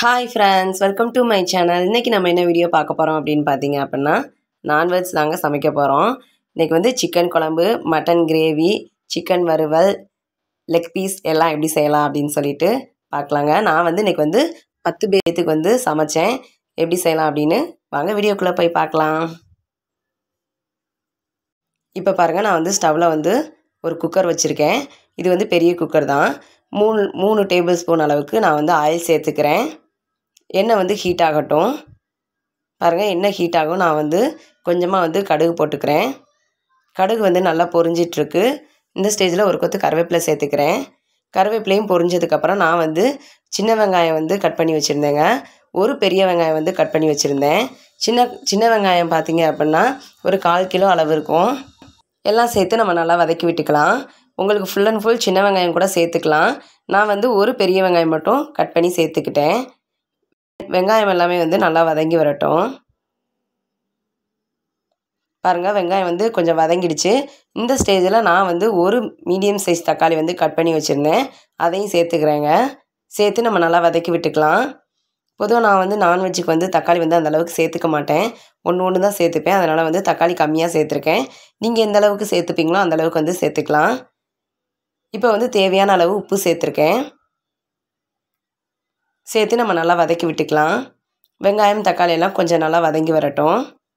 hi friends welcome to my channel இன்றைக்கி நம்ம என்ன வீடியோ பார்க்க போகிறோம் அப்படின்னு பார்த்தீங்க அப்படின்னா நான்வெஜ் தாங்க சமைக்க போகிறோம் இன்றைக்கி வந்து சிக்கன் குழம்பு மட்டன் கிரேவி சிக்கன் வறுவல் லெக் பீஸ் எல்லாம் எப்படி செய்யலாம் அப்படின்னு சொல்லிட்டு பார்க்கலாங்க நான் வந்து இன்றைக்கி வந்து பத்து பேர்த்துக்கு வந்து சமைச்சேன் எப்படி செய்யலாம் அப்படின்னு வாங்க வீடியோக்குள்ளே போய் பார்க்கலாம் இப்போ பாருங்கள் நான் வந்து ஸ்டவ்வில் வந்து ஒரு குக்கர் வச்சுருக்கேன் இது வந்து பெரிய குக்கர் தான் மூணு மூணு டேபிள் ஸ்பூன் அளவுக்கு நான் வந்து ஆயில் சேர்த்துக்கிறேன் எண்ணெய் வந்து ஹீட் ஆகட்டும் பாருங்கள் எண்ணெய் ஹீட் ஆகும் நான் வந்து கொஞ்சமாக வந்து கடுகு போட்டுக்கிறேன் கடுகு வந்து நல்லா பொரிஞ்சிட்ருக்கு இந்த ஸ்டேஜில் ஒரு கொத்து கருவேப்பிலை சேர்த்துக்கிறேன் கருவேப்பிலையும் பொரிஞ்சதுக்கப்புறம் நான் வந்து சின்ன வெங்காயம் வந்து கட் பண்ணி வச்சுருந்தேங்க ஒரு பெரிய வெங்காயம் வந்து கட் பண்ணி வச்சுருந்தேன் சின்ன சின்ன வெங்காயம் பார்த்தீங்க அப்படின்னா ஒரு கால் கிலோ அளவு இருக்கும் எல்லாம் சேர்த்து நம்ம நல்லா வதக்கி விட்டுக்கலாம் உங்களுக்கு ஃபுல் அண்ட் ஃபுல் சின்ன வெங்காயம் கூட சேர்த்துக்கலாம் நான் வந்து ஒரு பெரிய வெங்காயம் மட்டும் கட் பண்ணி சேர்த்துக்கிட்டேன் வெங்காயம் எல்லாமே வந்து நல்லா வதங்கி வரட்டும் பாருங்கள் வெங்காயம் வந்து கொஞ்சம் வதங்கிடுச்சு இந்த ஸ்டேஜில் நான் வந்து ஒரு மீடியம் சைஸ் தக்காளி வந்து கட் பண்ணி வச்சுருந்தேன் அதையும் சேர்த்துக்கிறேங்க சேர்த்து நம்ம நல்லா வதக்கி விட்டுக்கலாம் பொதுவாக நான் வந்து நான்வெஜ்ஜுக்கு வந்து தக்காளி வந்து அந்தளவுக்கு சேர்த்துக்க மாட்டேன் ஒன்று ஒன்று தான் சேர்த்துப்பேன் அதனால் வந்து தக்காளி கம்மியாக சேர்த்துருக்கேன் நீங்கள் எந்த அளவுக்கு சேர்த்துப்பீங்களோ அந்தளவுக்கு வந்து சேர்த்துக்கலாம் இப்போ வந்து தேவையான அளவு உப்பு சேர்த்துருக்கேன் சேர்த்து நம்ம நல்லா வதக்கி விட்டுக்கலாம் வெங்காயம் தக்காளி எல்லாம் கொஞ்சம் நல்லா வதங்கி வரட்டும்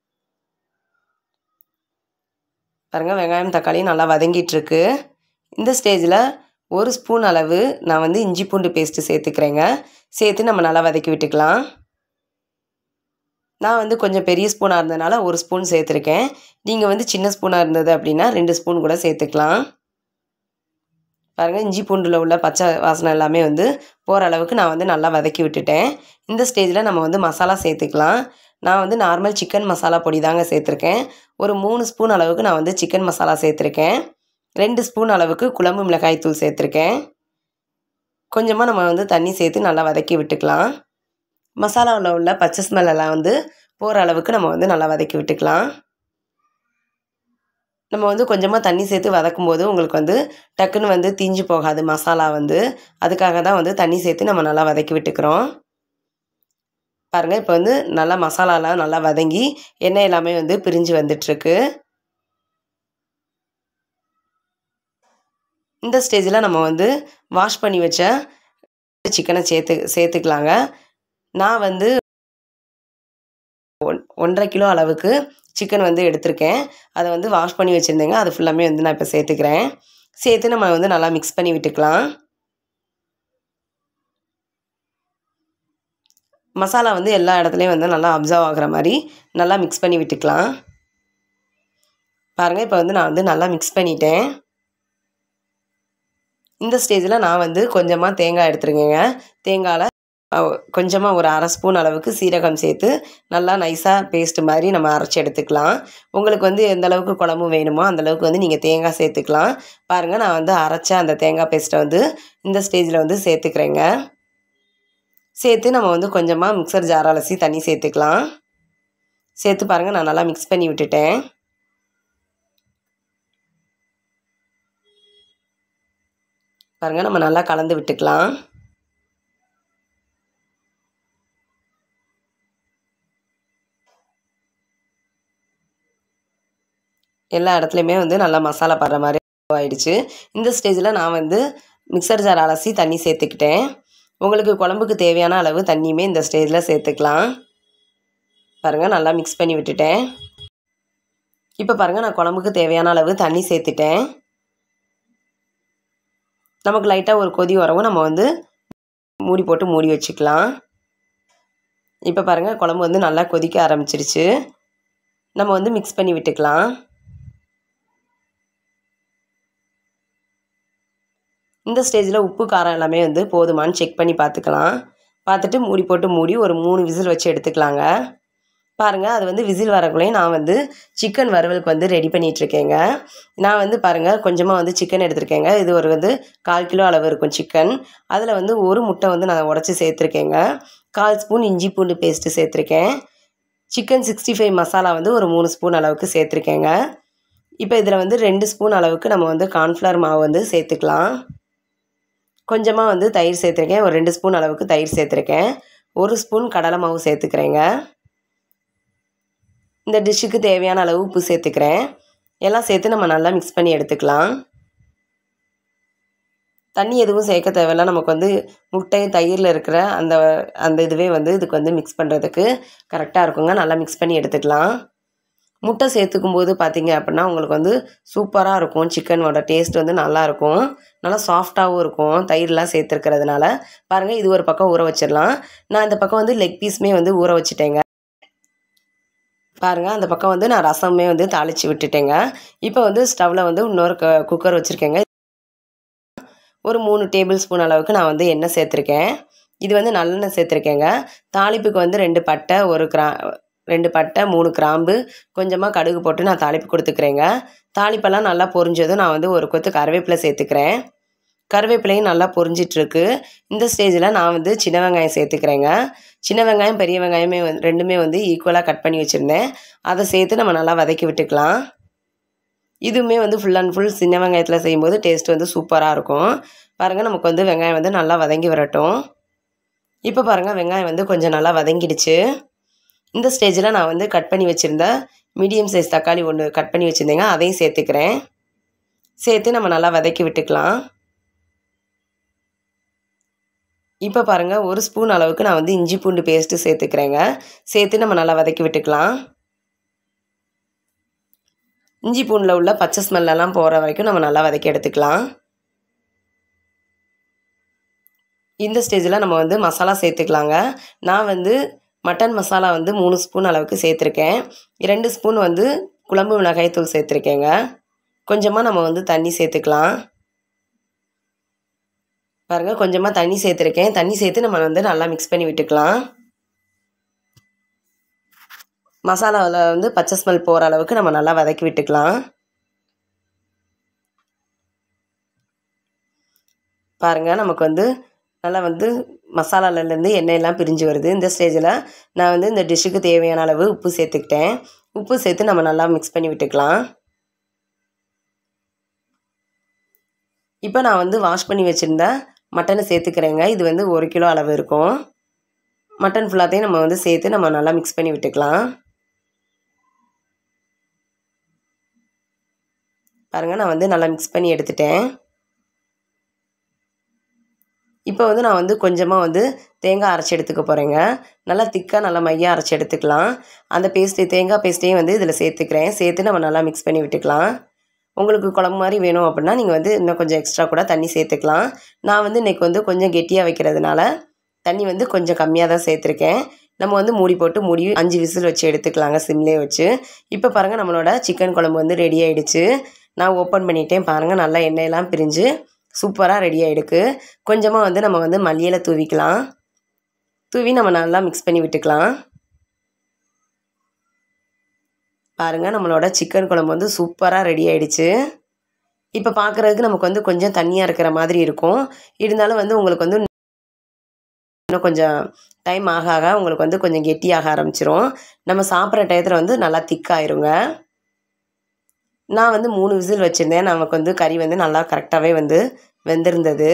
பாருங்கள் வெங்காயம் தக்காளி நல்லா வதங்கிட்டுருக்கு இந்த ஸ்டேஜில் ஒரு ஸ்பூன் அளவு நான் வந்து இஞ்சி பூண்டு பேஸ்ட்டு சேர்த்துக்கிறேங்க சேர்த்து நம்ம நல்லா வதக்கி விட்டுக்கலாம் நான் வந்து கொஞ்சம் பெரிய ஸ்பூனாக இருந்ததுனால ஒரு ஸ்பூன் சேர்த்துருக்கேன் நீங்கள் வந்து சின்ன ஸ்பூனாக இருந்தது அப்படின்னா ரெண்டு ஸ்பூன் கூட சேர்த்துக்கலாம் பாருங்கள் இஞ்சி பூண்டில் உள்ள பச்சை வாசனை எல்லாமே வந்து போகிற அளவுக்கு நான் வந்து நல்லா வதக்கி விட்டுட்டேன் இந்த ஸ்டேஜில் நம்ம வந்து மசாலா சேர்த்துக்கலாம் நான் வந்து நார்மல் சிக்கன் மசாலா பொடி தாங்க சேர்த்துருக்கேன் ஒரு மூணு ஸ்பூன் அளவுக்கு நான் வந்து சிக்கன் மசாலா சேர்த்துருக்கேன் ரெண்டு ஸ்பூன் அளவுக்கு குழம்பு மிளகாய் தூள் சேர்த்துருக்கேன் கொஞ்சமாக நம்ம வந்து தண்ணி சேர்த்து நல்லா வதக்கி விட்டுக்கலாம் மசாலாவில் உள்ள பச்சை ஸ்மெல் எல்லாம் வந்து போகிற அளவுக்கு நம்ம வந்து நல்லா வதக்கி விட்டுக்கலாம் நம்ம வந்து கொஞ்சமாக தண்ணி சேர்த்து வதக்கும் போது உங்களுக்கு வந்து டக்குன்னு வந்து தீஞ்சு போகாது மசாலா வந்து அதுக்காக தான் வந்து தண்ணி சேர்த்து நம்ம நல்லா வதக்கி விட்டுக்கிறோம் பாருங்கள் இப்போ வந்து நல்லா மசாலாலாம் நல்லா வதங்கி எண்ணெய் எல்லாமே வந்து பிரிஞ்சு வந்துட்டுருக்கு இந்த ஸ்டேஜில் நம்ம வந்து வாஷ் பண்ணி வச்ச சிக்கனை சேர்த்து சேர்த்துக்கலாங்க நான் வந்து ஒன் ஒன்றரை கிலோ அளவுக்கு சிக்கன் வந்து எடுத்திருக்கேன் அதை வந்து வாஷ் பண்ணி வச்சுருந்தேங்க அது ஃபுல்லாமே வந்து நான் இப்போ சேர்த்துக்கிறேன் சேர்த்து நம்ம வந்து நல்லா மிக்ஸ் பண்ணி விட்டுக்கலாம் மசாலா வந்து எல்லா இடத்துலையும் வந்து நல்லா அப்சர்வ் ஆகிற மாதிரி நல்லா மிக்ஸ் பண்ணி விட்டுக்கலாம் பாருங்கள் இப்போ வந்து நான் வந்து நல்லா மிக்ஸ் பண்ணிட்டேன் இந்த ஸ்டேஜில் நான் வந்து கொஞ்சமாக தேங்காய் எடுத்துருக்கேங்க தேங்காயில் கொஞ்சமாக ஒரு அரை ஸ்பூன் அளவுக்கு சீரகம் சேர்த்து நல்லா நைஸாக பேஸ்ட் மாதிரி நம்ம அரைச்சி எடுத்துக்கலாம் உங்களுக்கு வந்து எந்த அளவுக்கு குழம்பு வேணுமோ அந்தளவுக்கு வந்து நீங்கள் தேங்காய் சேர்த்துக்கலாம் பாருங்கள் நான் வந்து அரைச்ச அந்த தேங்காய் பேஸ்ட்டை வந்து இந்த ஸ்டேஜில் வந்து சேர்த்துக்கிறேங்க சேர்த்து நம்ம வந்து கொஞ்சமாக மிக்சர் ஜார் அலசி தண்ணி சேர்த்துக்கலாம் சேர்த்து பாருங்கள் நான் நல்லா மிக்ஸ் பண்ணி விட்டுட்டேன் பாருங்கள் நம்ம நல்லா கலந்து விட்டுக்கலாம் எல்லா இடத்துலையுமே வந்து நல்லா மசாலா படுற மாதிரி ஆயிடுச்சு இந்த ஸ்டேஜில் நான் வந்து மிக்சர் ஜார் அலசி தண்ணி சேர்த்துக்கிட்டேன் உங்களுக்கு குழம்புக்கு தேவையான அளவு தண்ணியுமே இந்த ஸ்டேஜில் சேர்த்துக்கலாம் பாருங்கள் நல்லா மிக்ஸ் பண்ணி விட்டுட்டேன் இப்போ பாருங்கள் நான் குழம்புக்கு தேவையான அளவு தண்ணி சேர்த்துட்டேன் நமக்கு லைட்டாக ஒரு கொதி வரவும் நம்ம வந்து மூடி போட்டு மூடி வச்சுக்கலாம் இப்போ பாருங்கள் குழம்பு வந்து நல்லா கொதிக்க ஆரம்பிச்சிருச்சு நம்ம வந்து மிக்ஸ் பண்ணி விட்டுக்கலாம் இந்த ஸ்டேஜில் உப்பு காரம் எல்லாமே வந்து போதுமானு செக் பண்ணி பார்த்துக்கலாம் பார்த்துட்டு மூடி போட்டு மூடி ஒரு மூணு விசில் வச்சு எடுத்துக்கலாங்க பாருங்கள் அது வந்து விசில் வரக்குள்ளேயும் நான் வந்து சிக்கன் வறுவலுக்கு வந்து ரெடி பண்ணிகிட்ருக்கேங்க நான் வந்து பாருங்கள் கொஞ்சமாக வந்து சிக்கன் எடுத்திருக்கேங்க இது ஒரு வந்து கால் கிலோ அளவு இருக்கும் சிக்கன் அதில் வந்து ஒரு முட்டை வந்து நான் உடச்சி சேர்த்துருக்கேங்க கால் ஸ்பூன் இஞ்சி பூண்டு பேஸ்ட்டு சேர்த்துருக்கேன் சிக்கன் சிக்ஸ்டி ஃபைவ் மசாலா வந்து ஒரு மூணு ஸ்பூன் அளவுக்கு சேர்த்துருக்கேங்க இப்போ இதில் வந்து ரெண்டு ஸ்பூன் அளவுக்கு நம்ம வந்து கார்ன்ஃப்ளவர் மாவு வந்து சேர்த்துக்கலாம் கொஞ்சமாக வந்து தயிர் சேர்த்துருக்கேன் ஒரு ரெண்டு ஸ்பூன் அளவுக்கு தயிர் சேர்த்துருக்கேன் ஒரு ஸ்பூன் கடலை மாவு சேர்த்துக்கிறேங்க இந்த டிஷ்ஷுக்கு தேவையான அளவு உப்பு சேர்த்துக்கிறேன் எல்லாம் சேர்த்து நம்ம நல்லா மிக்ஸ் பண்ணி எடுத்துக்கலாம் தண்ணி எதுவும் சேர்க்க தேவையில்ல நமக்கு வந்து முட்டை தயிரில் இருக்கிற அந்த அந்த இதுவே வந்து இதுக்கு வந்து மிக்ஸ் பண்ணுறதுக்கு கரெக்டாக இருக்குங்க நல்லா மிக்ஸ் பண்ணி எடுத்துக்கலாம் முட்டை சேர்த்துக்கும் போது பார்த்தீங்க அப்படின்னா உங்களுக்கு வந்து சூப்பராக இருக்கும் சிக்கனோட டேஸ்ட் வந்து நல்லாயிருக்கும் நல்லா சாஃப்டாகவும் இருக்கும் தயிர்லாம் சேர்த்துருக்கிறதுனால பாருங்கள் இது ஒரு பக்கம் ஊற வச்சிடலாம் நான் இந்த பக்கம் வந்து லெக் பீஸுமே வந்து ஊற வச்சுட்டேங்க பாருங்கள் அந்த பக்கம் வந்து நான் ரசமே வந்து தாளித்து விட்டுட்டேங்க இப்போ வந்து ஸ்டவ்வில் வந்து இன்னொரு க குக்கர் வச்சுருக்கேங்க ஒரு மூணு டேபிள் ஸ்பூன் அளவுக்கு நான் வந்து எண்ணெய் சேர்த்துருக்கேன் இது வந்து நல்லெண்ணெய் சேர்த்துருக்கேங்க தாளிப்புக்கு வந்து ரெண்டு பட்டை ஒரு கிரா ரெண்டு பட்டை மூணு கிராம்பு கொஞ்சமாக கடுகு போட்டு நான் தாளிப்பு கொடுத்துக்கிறேங்க தாளிப்பெல்லாம் நல்லா பொரிஞ்சதும் நான் வந்து ஒரு கொத்து கருவேப்பிலை சேர்த்துக்கிறேன் கருவேப்பிலையும் நல்லா பொரிஞ்சிட்ருக்கு இந்த ஸ்டேஜில் நான் வந்து சின்ன வெங்காயம் சேர்த்துக்கிறேங்க சின்ன வெங்காயம் பெரிய வெங்காயமே வந்து ரெண்டுமே வந்து ஈக்குவலாக கட் பண்ணி வச்சுருந்தேன் அதை சேர்த்து நம்ம நல்லா வதக்கி விட்டுக்கலாம் இதுவுமே வந்து ஃபுல் அண்ட் ஃபுல் சின்ன வெங்காயத்தில் செய்யும்போது டேஸ்ட் வந்து சூப்பராக இருக்கும் பாருங்கள் நமக்கு வந்து வெங்காயம் வந்து நல்லா வதங்கி வரட்டும் இப்போ பாருங்கள் வெங்காயம் வந்து கொஞ்சம் நல்லா வதங்கிடுச்சு இந்த ஸ்டேஜில் நான் வந்து கட் பண்ணி வச்சுருந்த மீடியம் சைஸ் தக்காளி ஒன்று கட் பண்ணி வச்சுருந்தேங்க அதையும் சேர்த்துக்கிறேன் சேர்த்து நம்ம நல்லா வதக்கி விட்டுக்கலாம் இப்போ பாருங்கள் ஒரு ஸ்பூன் அளவுக்கு நான் வந்து இஞ்சி பூண்டு பேஸ்ட்டு சேர்த்துக்கிறேங்க சேர்த்து நம்ம நல்லா வதக்கி விட்டுக்கலாம் இஞ்சி பூண்டில் உள்ள பச்சை ஸ்மெல்லெல்லாம் போகிற வரைக்கும் நம்ம நல்லா வதக்கி எடுத்துக்கலாம் இந்த ஸ்டேஜில் நம்ம வந்து மசாலா சேர்த்துக்கலாங்க நான் வந்து மட்டன் மசாலா வந்து மூணு ஸ்பூன் அளவுக்கு சேர்த்துருக்கேன் ரெண்டு ஸ்பூன் வந்து குழம்பு மிளகாய்த்தூள் சேர்த்துருக்கேங்க கொஞ்சமாக நம்ம வந்து தண்ணி சேர்த்துக்கலாம் பாருங்கள் கொஞ்சமாக தண்ணி சேர்த்துருக்கேன் தண்ணி சேர்த்து நம்ம வந்து நல்லா மிக்ஸ் பண்ணி விட்டுக்கலாம் மசாலாவில் வந்து பச்சை ஸ்மெல் போகிற அளவுக்கு நம்ம நல்லா வதக்கி விட்டுக்கலாம் பாருங்கள் நமக்கு வந்து நல்லா வந்து மசாலாலேருந்து எண்ணெயெல்லாம் பிரிஞ்சு வருது இந்த ஸ்டேஜில் நான் வந்து இந்த டிஷ்ஷுக்கு தேவையான அளவு உப்பு சேர்த்துக்கிட்டேன் உப்பு சேர்த்து நம்ம நல்லா மிக்ஸ் பண்ணி விட்டுக்கலாம் இப்போ நான் வந்து வாஷ் பண்ணி வச்சுருந்த மட்டனை சேர்த்துக்கிறேங்க இது வந்து ஒரு கிலோ அளவு இருக்கும் மட்டன் ஃபுல்லாத்தையும் நம்ம வந்து சேர்த்து நம்ம நல்லா மிக்ஸ் பண்ணி விட்டுக்கலாம் பாருங்கள் நான் வந்து நல்லா மிக்ஸ் பண்ணி எடுத்துட்டேன் இப்போ வந்து நான் வந்து கொஞ்சமாக வந்து தேங்காய் அரைச்சி எடுத்துக்க போகிறேங்க நல்லா திக்காக நல்லா மையாக அரைச்சி எடுத்துக்கலாம் அந்த பேஸ்ட்டு தேங்காய் பேஸ்ட்டையும் வந்து இதில் சேர்த்துக்கிறேன் சேர்த்து நம்ம நல்லா மிக்ஸ் பண்ணி விட்டுக்கலாம் உங்களுக்கு குழம்பு மாதிரி வேணும் அப்படின்னா நீங்கள் வந்து இன்னும் கொஞ்சம் எக்ஸ்ட்ரா கூட தண்ணி சேர்த்துக்கலாம் நான் வந்து இன்றைக்கி வந்து கொஞ்சம் கெட்டியாக வைக்கிறதுனால தண்ணி வந்து கொஞ்சம் கம்மியாக தான் சேர்த்துருக்கேன் நம்ம வந்து மூடி போட்டு மூடி அஞ்சு விசில் வச்சு எடுத்துக்கலாங்க சிம்லேயே வச்சு இப்போ பாருங்கள் நம்மளோட சிக்கன் குழம்பு வந்து ரெடி ஆகிடுச்சு நான் ஓப்பன் பண்ணிட்டேன் பாருங்கள் நல்லா எண்ணெயெல்லாம் பிரிஞ்சு சூப்பராக ரெடி ஆகிடுக்கு கொஞ்சமாக வந்து நம்ம வந்து மல்லியில் தூவிக்கலாம் தூவி நம்ம நல்லா மிக்ஸ் பண்ணி விட்டுக்கலாம் பாருங்கள் நம்மளோட சிக்கன் குழம்பு வந்து சூப்பராக ரெடி ஆகிடுச்சு இப்போ பார்க்குறதுக்கு நமக்கு வந்து கொஞ்சம் தண்ணியாக இருக்கிற மாதிரி இருக்கும் இருந்தாலும் வந்து உங்களுக்கு வந்து இன்னும் கொஞ்சம் டைம் ஆக ஆக உங்களுக்கு வந்து கொஞ்சம் கெட்டியாக ஆரம்பிச்சிரும் நம்ம சாப்பிட்ற டயத்தில் வந்து நல்லா திக்காயிருங்க நான் வந்து மூணு விசில் வச்சுருந்தேன் நமக்கு வந்து கறி வந்து நல்லா கரெக்டாகவே வந்து வெந்திருந்தது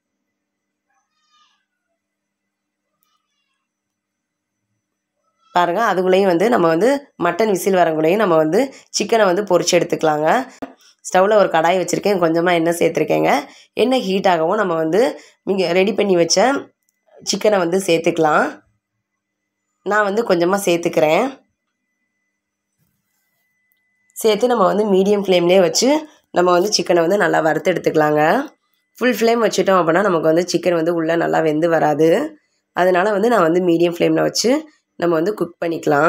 பாருங்கள் அதுக்குள்ளேயும் வந்து நம்ம வந்து மட்டன் விசில் வரங்குள்ளேயும் நம்ம வந்து சிக்கனை வந்து பொரிச்சு எடுத்துக்கலாங்க ஸ்டவ்வில் ஒரு கடாய் வச்சுருக்கேன் கொஞ்சமாக எண்ணெய் சேர்த்துருக்கேங்க எண்ணெய் ஹீட் ஆகவும் நம்ம வந்து நீங்கள் ரெடி பண்ணி வச்ச சிக்கனை வந்து சேர்த்துக்கலாம் நான் வந்து கொஞ்சமாக சேர்த்துக்கிறேன் சேர்த்து நம்ம வந்து மீடியம் ஃப்ளேம்லேயே வச்சு நம்ம வந்து சிக்கனை வந்து நல்லா வறுத்து எடுத்துக்கலாங்க ஃபுல் ஃப்ளேம் வச்சுட்டோம் அப்படின்னா நமக்கு வந்து சிக்கன் வந்து உள்ளே நல்லா வெந்து வராது அதனால் வந்து நான் வந்து மீடியம் ஃப்ளேமில் வச்சு நம்ம வந்து குக் பண்ணிக்கலாம்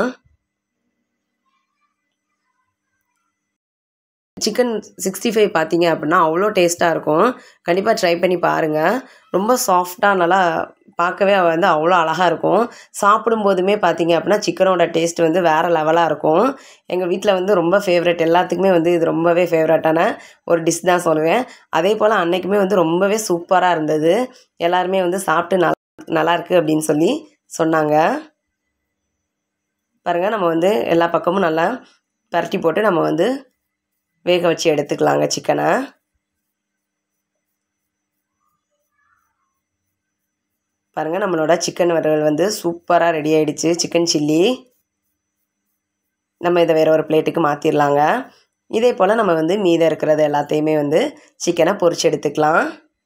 சிக்கன் சிக்ஸ்டி ஃபைவ் பார்த்தீங்க அப்படின்னா அவ்வளோ டேஸ்ட்டாக இருக்கும் கண்டிப்பாக ட்ரை பண்ணி பாருங்கள் ரொம்ப சாஃப்டாக நல்லா பார்க்கவே வந்து அவ்வளோ அழகாக இருக்கும் சாப்பிடும்போதுமே பார்த்தீங்க அப்படின்னா சிக்கனோட டேஸ்ட் வந்து வேறு லெவலாக இருக்கும் எங்கள் வீட்டில் வந்து ரொம்ப ஃபேவரட் எல்லாத்துக்குமே வந்து இது ரொம்பவே ஃபேவரட்டான ஒரு டிஷ் தான் சொல்லுவேன் அதே போல் அன்னைக்குமே வந்து ரொம்பவே சூப்பராக இருந்தது எல்லாருமே வந்து சாப்பிட்டு நல்லா நல்லாயிருக்கு அப்படின்னு சொல்லி சொன்னாங்க பாருங்கள் நம்ம வந்து எல்லா பக்கமும் நல்லா பரட்டி போட்டு நம்ம வந்து வேக வச்சு எடுத்துக்கலாங்க சிக்கனை பாருங்கள் நம்மளோட சிக்கன் வறுவல் வந்து சூப்பராக ரெடி ஆகிடுச்சு சிக்கன் சில்லி நம்ம இதை வேறு ஒரு பிளேட்டுக்கு மாற்றிடலாங்க இதே போல் நம்ம வந்து மீதம் இருக்கிறது எல்லாத்தையுமே வந்து சிக்கனை பொரிச்சு எடுத்துக்கலாம்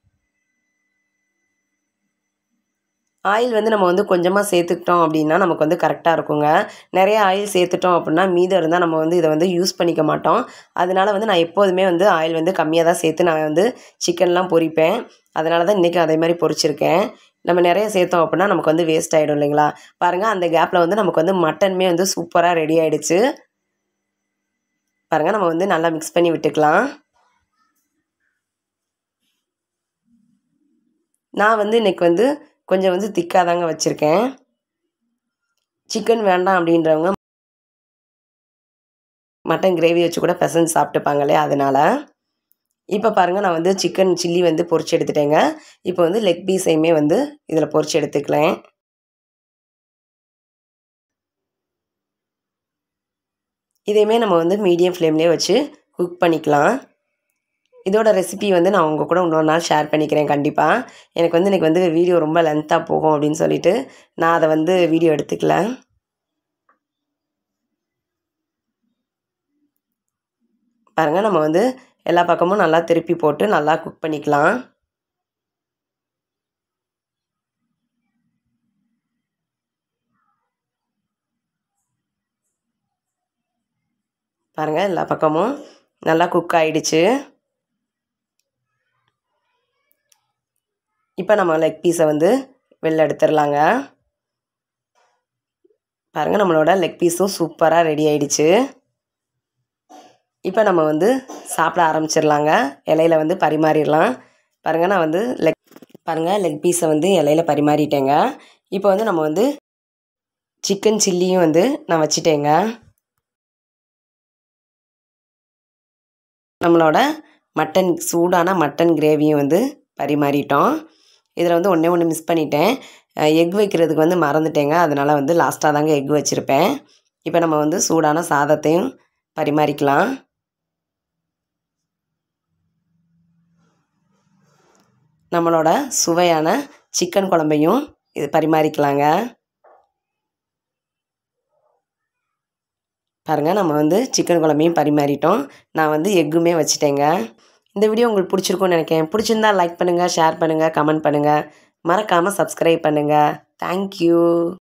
ஆயில் வந்து நம்ம வந்து கொஞ்சமாக சேர்த்துக்கிட்டோம் அப்படின்னா நமக்கு வந்து கரெக்டாக இருக்குங்க நிறைய ஆயில் சேர்த்துட்டோம் அப்படின்னா மீதம் இருந்தால் நம்ம வந்து இதை வந்து யூஸ் பண்ணிக்க மாட்டோம் அதனால வந்து நான் எப்போதுமே வந்து ஆயில் வந்து கம்மியாக தான் சேர்த்து நான் வந்து சிக்கன்லாம் பொரிப்பேன் அதனால தான் இன்றைக்கி அதே மாதிரி பொரிச்சிருக்கேன் நம்ம நிறைய சேர்த்தோம் அப்படின்னா நமக்கு வந்து வேஸ்ட் ஆகிடும் இல்லைங்களா பாருங்கள் அந்த கேப்பில் வந்து நமக்கு வந்து மட்டனுமே வந்து சூப்பராக ரெடி ஆகிடுச்சு பாருங்கள் நம்ம வந்து நல்லா மிக்ஸ் பண்ணி விட்டுக்கலாம் நான் வந்து இன்றைக்கி வந்து கொஞ்சம் வந்து திக்காக தாங்க வச்சுருக்கேன் சிக்கன் வேண்டாம் அப்படின்றவங்க மட்டன் கிரேவி வச்சு கூட பெசஞ்சு சாப்பிட்டுப்பாங்களே அதனால் இப்போ பாருங்கள் நான் வந்து சிக்கன் சில்லி வந்து பொரிச்சு எடுத்துட்டேங்க இப்போ வந்து லெக் பீஸையுமே வந்து இதில் பொரிச்சு எடுத்துக்கலாம் இதையுமே நம்ம வந்து மீடியம் ஃப்ளேம்லேயே வச்சு குக் பண்ணிக்கலாம் இதோட ரெசிபி வந்து நான் உங்கள் கூட இன்னொரு நாள் ஷேர் பண்ணிக்கிறேன் கண்டிப்பாக எனக்கு வந்து இன்றைக்கி வந்து வீடியோ ரொம்ப லென்த்தாக போகும் அப்படின்னு சொல்லிட்டு நான் அதை வந்து வீடியோ எடுத்துக்கல பாருங்கள் நம்ம வந்து எல்லா பக்கமும் நல்லா திருப்பி போட்டு நல்லா குக் பண்ணிக்கலாம் பாருங்கள் எல்லா பக்கமும் நல்லா குக் ஆகிடுச்சு இப்போ நம்ம லெக் பீஸை வந்து வெளில எடுத்துடலாங்க பாருங்கள் நம்மளோட லெக் பீஸும் சூப்பராக ரெடி ஆயிடுச்சு இப்போ நம்ம வந்து சாப்பிட ஆரம்பிச்சிடலாங்க இலையில வந்து பரிமாறிடலாம் பாருங்கள் நான் வந்து லெக் பாருங்கள் லெக் பீஸை வந்து இலையில பரிமாறிட்டேங்க இப்போ வந்து நம்ம வந்து சிக்கன் சில்லியும் வந்து நான் வச்சிட்டேங்க நம்மளோட மட்டன் சூடான மட்டன் கிரேவியும் வந்து பரிமாறிட்டோம் இதில் வந்து ஒன்றே ஒன்று மிஸ் பண்ணிட்டேன் எக் வைக்கிறதுக்கு வந்து மறந்துட்டேங்க அதனால் வந்து லாஸ்ட்டாக தாங்க எக் வச்சுருப்பேன் இப்போ நம்ம வந்து சூடான சாதத்தையும் பரிமாறிக்கலாம் நம்மளோட சுவையான சிக்கன் குழம்பையும் இது பரிமாறிக்கலாங்க பாருங்கள் நம்ம வந்து சிக்கன் குழம்பையும் பரிமாறிட்டோம் நான் வந்து எக்குமே வச்சுட்டேங்க இந்த வீடியோ உங்களுக்கு பிடிச்சிருக்கும்னு நினைக்கிறேன் பிடிச்சிருந்தா லைக் பண்ணுங்கள் ஷேர் பண்ணுங்கள் கமெண்ட் பண்ணுங்கள் மறக்காமல் சப்ஸ்கிரைப் பண்ணுங்கள் தேங்க்யூ